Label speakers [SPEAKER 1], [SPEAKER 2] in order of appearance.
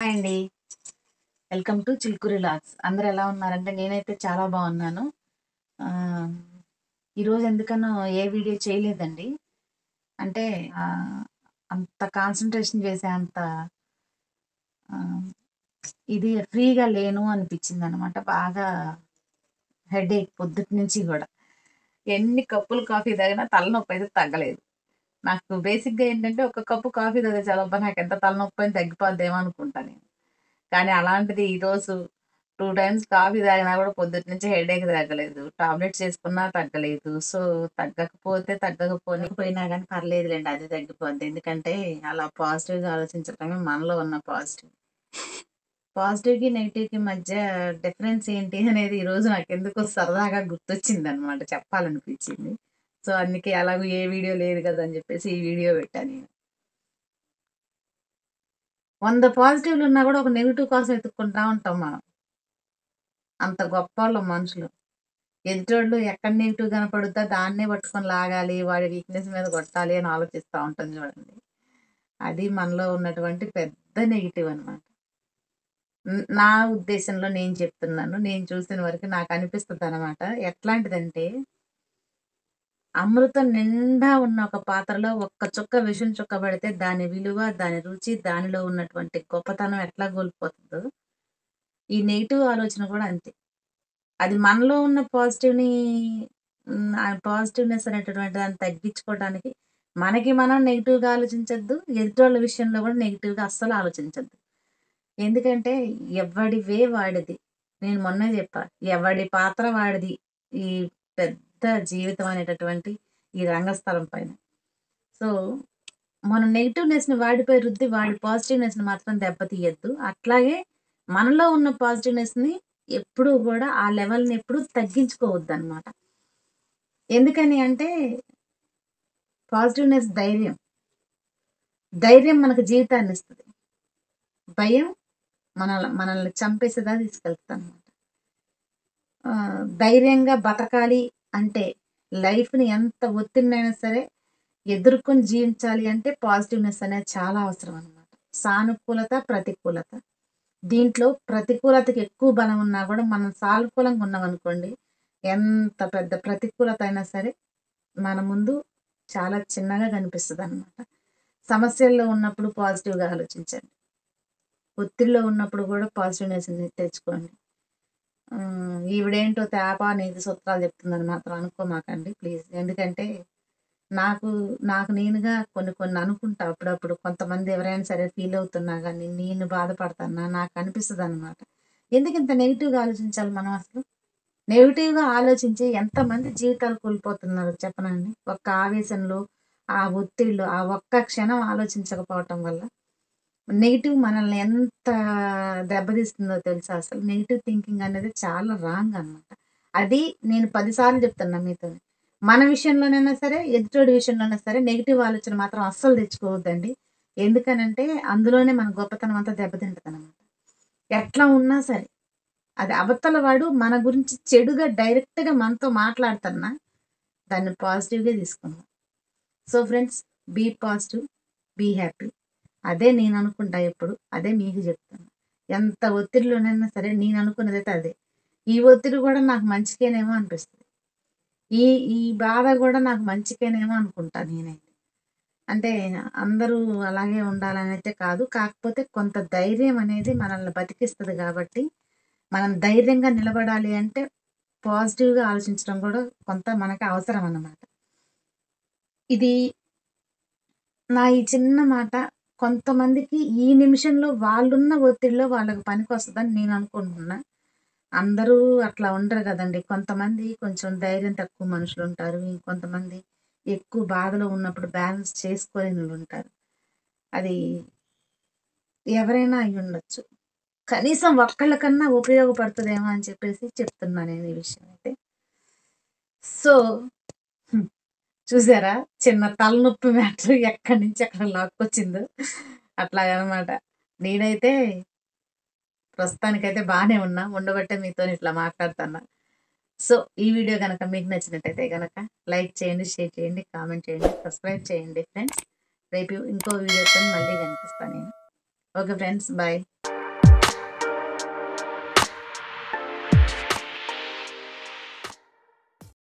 [SPEAKER 1] hi అండి welcome to Chilukuri logs అందరు ఎలా ఉన్నారంటే నేనైతే చాలా బాగున్నాను ఆ, ఈరోజు ఎందుకనో ఏ వీడియో చేయలేదండి అంటే ఆ, అంత కాన్సన్ట్రేషన్ చేసే అంత ఆ, ఇది ఫ్రీగా లేను అనిపించింది అనమాట బాగా హెడేక్ పొద్దుటి నుంచి కూడా ఎన్ని కప్పులు కాఫీ తాగినా తలనొప్పి అయితే తగ్గలేదు నాకు బేసిక్గా ఏంటంటే ఒక కప్పు కాఫీ తాగితే చాలా అబ్బా నాకు ఎంత తలనొప్పి అని తగ్గిపోద్దేమో అనుకుంటా నేను కానీ అలాంటిది ఈరోజు టూ టైమ్స్ కాఫీ తాగినా కూడా పొద్దుటి నుంచి హెడేక్ తగ్గలేదు టాబ్లెట్స్ వేసుకున్నా తగ్గలేదు సో తగ్గకపోతే తగ్గకపోయినా కానీ పర్లేదులేండి అది తగ్గిపోద్ది ఎందుకంటే అలా పాజిటివ్గా ఆలోచించడమే మనలో ఉన్న పాజిటివ్ పాజిటివ్కి నెగిటివ్కి మధ్య డిఫరెన్స్ ఏంటి అనేది ఈరోజు నాకు ఎందుకో సరదాగా గుర్తొచ్చింది అనమాట చెప్పాలనిపించింది సో అందుకే అలాగూ ఏ వీడియో లేదు కదా అని చెప్పేసి ఈ వీడియో పెట్టాను నేను వంద పాజిటివ్లు ఉన్నా కూడా ఒక నెగిటివ్ కోసం ఎత్తుక్కుంటా ఉంటాం మనం అంత గొప్ప వాళ్ళం మనుషులు ఎదుటోళ్ళు ఎక్కడ నెగిటివ్ కనపడుద్దా దాన్నే పట్టుకొని లాగాలి వాడి వీక్నెస్ మీద కొట్టాలి అని ఆలోచిస్తూ ఉంటాం చూడండి అది మనలో ఉన్నటువంటి పెద్ద నెగిటివ్ అనమాట నా ఉద్దేశంలో నేను చెప్తున్నాను నేను చూసిన వరకు నాకు అనిపిస్తుంది అనమాట ఎట్లాంటిదంటే అమృతం నిండా ఉన్న ఒక పాత్రలో ఒక్క చుక్క విషం చుక్క పడితే దాని విలువ దాని రుచి దానిలో ఉన్నటువంటి గొప్పతనం ఎట్లా కోల్పోతుందో ఈ నెగిటివ్ ఆలోచన కూడా అంతే అది మనలో ఉన్న పాజిటివ్ని పాజిటివ్నెస్ అనేటటువంటి దాన్ని తగ్గించుకోవడానికి మనకి మనం నెగిటివ్గా ఆలోచించద్దు ఎదుటి వాళ్ళ విషయంలో కూడా నెగిటివ్గా అస్సలు ఆలోచించద్దు ఎందుకంటే ఎవడి వే వాడిది నేను మొన్నే చెప్పా ఎవడి పాత్ర వాడిది ఈ పెద్ద జీవితం అనేటటువంటి ఈ రంగస్థలం పైన సో మన నెగిటివ్నెస్ని వాడిపోయి రుద్ది వాడి పాజిటివ్నెస్ని మాత్రం దెబ్బతీయద్దు అట్లాగే మనలో ఉన్న పాజిటివ్నెస్ని ఎప్పుడూ కూడా ఆ లెవెల్ని ఎప్పుడు తగ్గించుకోవద్దు అనమాట ఎందుకని అంటే పాజిటివ్నెస్ ధైర్యం ధైర్యం మనకు జీవితాన్ని ఇస్తుంది భయం మన మనల్ని చంపేసేదా తీసుకెళ్తుంది అనమాట ధైర్యంగా బతకాలి అంటే లైఫ్ని ఎంత ఒత్తిడినైనా సరే ఎదుర్కొని జీవించాలి అంటే పాజిటివ్నెస్ అనేది చాలా అవసరం అనమాట సానుకూలత ప్రతికూలత దీంట్లో ప్రతికూలతకి ఎక్కువ బలం ఉన్నా కూడా మనం సానుకూలంగా ఉన్నాం అనుకోండి ఎంత పెద్ద ప్రతికూలత అయినా సరే మన ముందు చాలా చిన్నగా కనిపిస్తుంది అనమాట సమస్యల్లో ఉన్నప్పుడు పాజిటివ్గా ఆలోచించండి ఒత్తిడిలో ఉన్నప్పుడు కూడా పాజిటివ్నెస్ తెచ్చుకోండి ఈవిడేంటో తేప నీతి సూత్రాలు చెప్తుందని మాత్రం అనుకోమాకండి ప్లీజ్ ఎందుకంటే నాకు నాకు నేనుగా కొన్ని కొన్ని అనుకుంటా అప్పుడప్పుడు కొంతమంది ఎవరైనా సరే ఫీల్ అవుతున్నా కానీ నేను బాధపడతానా నాకు అనిపిస్తుంది అనమాట ఎందుకు ఇంత నెగిటివ్గా ఆలోచించాలి మనం అసలు నెగిటివ్గా ఆలోచించి ఎంతమంది జీవితాలు కోల్పోతున్నారు చెప్పనండి ఒక్క ఆవేశంలో ఆ ఒత్తిళ్ళు ఆ ఒక్క క్షణం ఆలోచించకపోవటం వల్ల నెగిటివ్ మనల్ని ఎంత దెబ్బతీస్తుందో తెలుసా అసలు నెగిటివ్ థింకింగ్ అనేది చాలా రాంగ్ అనమాట అది నేను పదిసార్లు చెప్తున్నా మీతో మన విషయంలోనైనా సరే ఎదుటోడి విషయంలోనైనా సరే నెగిటివ్ ఆలోచన మాత్రం అస్సలు తెచ్చుకోవద్దండి ఎందుకనంటే అందులోనే మన గొప్పతనం అంతా దెబ్బతింటుంది అనమాట ఎట్లా ఉన్నా సరే అది అవతల వాడు మన గురించి చెడుగా డైరెక్ట్గా మనతో మాట్లాడుతున్నా దాన్ని పాజిటివ్గా తీసుకుందాం so friends be positive be happy అదే నేను అనుకుంటా ఎప్పుడు అదే మీకు చెప్తాను ఎంత ఒత్తిడిలోనైనా సరే నేను అనుకున్నది అయితే అదే ఈ ఒత్తిడి కూడా నాకు మంచికేనేమో అనిపిస్తుంది ఈ ఈ బాధ కూడా నాకు మంచికేనేమో అనుకుంటా నేనైతే అంటే అందరూ అలాగే ఉండాలని అయితే కాదు కాకపోతే కొంత ధైర్యం అనేది మనల్ని బతికిస్తుంది కాబట్టి మనం ధైర్యంగా నిలబడాలి అంటే పాజిటివ్గా ఆలోచించడం కూడా కొంత మనకి అవసరం అన్నమాట ఇది నా ఈ చిన్న మాట కొంతమందికి ఈ నిమిషంలో వాళ్ళున్న ఒత్తిడిలో వాళ్ళకి పనికి వస్తుందని నేను అనుకుంటున్నా అందరూ అట్లా ఉండరు కదండి కొంతమంది కొంచెం ధైర్యం తక్కువ మనుషులు ఉంటారు ఇంకొంతమంది ఎక్కువ బాధలో ఉన్నప్పుడు బ్యాలెన్స్ చేసుకోలేని వాళ్ళు ఉంటారు అది ఎవరైనా అయి ఉండొచ్చు కనీసం ఒక్కళ్ళకన్నా ఉపయోగపడుతుందేమో అని చెప్పేసి చెప్తున్నాను నేను ఈ విషయం అయితే సో చూసారా చిన్న తలనొప్పి మ్యాటర్ ఎక్కడి నుంచి ఎక్కడ లాక్కొచ్చిందో అట్లాగనమాట నేనైతే ప్రస్తుతానికైతే బాగానే ఉన్నా ఉండబట్టే మీతో ఇట్లా మాట్లాడుతున్నా సో ఈ వీడియో కనుక మీకు నచ్చినట్టయితే కనుక లైక్ చేయండి షేర్ చేయండి కామెంట్ చేయండి సబ్స్క్రైబ్ చేయండి ఫ్రెండ్స్ రేపు ఇంకో వీడియోతో మళ్ళీ కనిపిస్తాను నేను ఓకే ఫ్రెండ్స్ బాయ్